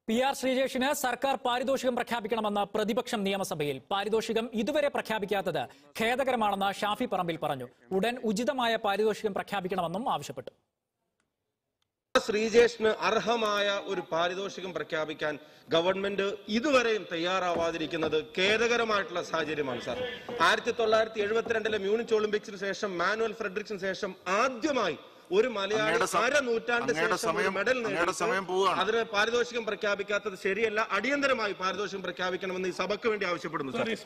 P R ശ്രീജേഷിന് സർക്കാർ പാരിതോഷികം പ്രഖ്യാപിക്കണമെന്ന് പ്രതിപക്ഷം നിയമസഭയിൽ പാരിതോഷികം ഇതുവരെ പ്രഖ്യാപിക്കാത്തത് ഖേദകരമാണെന്ന് ഷാഫി പറമ്പിൽ പറഞ്ഞു ഉടൻ ഉചിതമായ പാരിതോഷികം പ്രഖ്യാപിക്കണമെന്നും ആവശ്യപ്പെട്ടു ശ്രീജേഷിന് അർഹമായ ഒരു പാരിതോഷികം പ്രഖ്യാപിക്കാൻ ഗവൺമെന്റ് ഇതുവരെയും തയ്യാറാവാതിരിക്കുന്നത് ഖേദകരമായിട്ടുള്ള സാഹചര്യമാണ് സാർ ആയിരത്തി തൊള്ളായിരത്തി എഴുപത്തിരണ്ടിലെ മ്യൂണിച്ച് ഒളിമ്പിക്സിന് ശേഷം മാനുവൽ ഫ്രെഡറിക്സിന് ശേഷം ആദ്യമായി ഒരു മലയാളി അങ്ങയുടെ സ- അര നൂറ്റാണ്ട് അങ്ങയുടെ ശേഷം ഒരു സമയം- മെഡൽ അങ്ങയുടെ നേടിയിട്ട് സമയം പോവുകയാണ്. അതിന് പാരിതോഷികം പ്രഖ്യാപിക്കാത്തത് ശരിയല്ല അടിയന്തരമായി പാരിതോഷികം പ്രഖ്യാപിക്കണമെന്ന് ഈ സഭയ്ക്ക് വേണ്ടി ആവശ്യപ്പെടുന്നു സാർ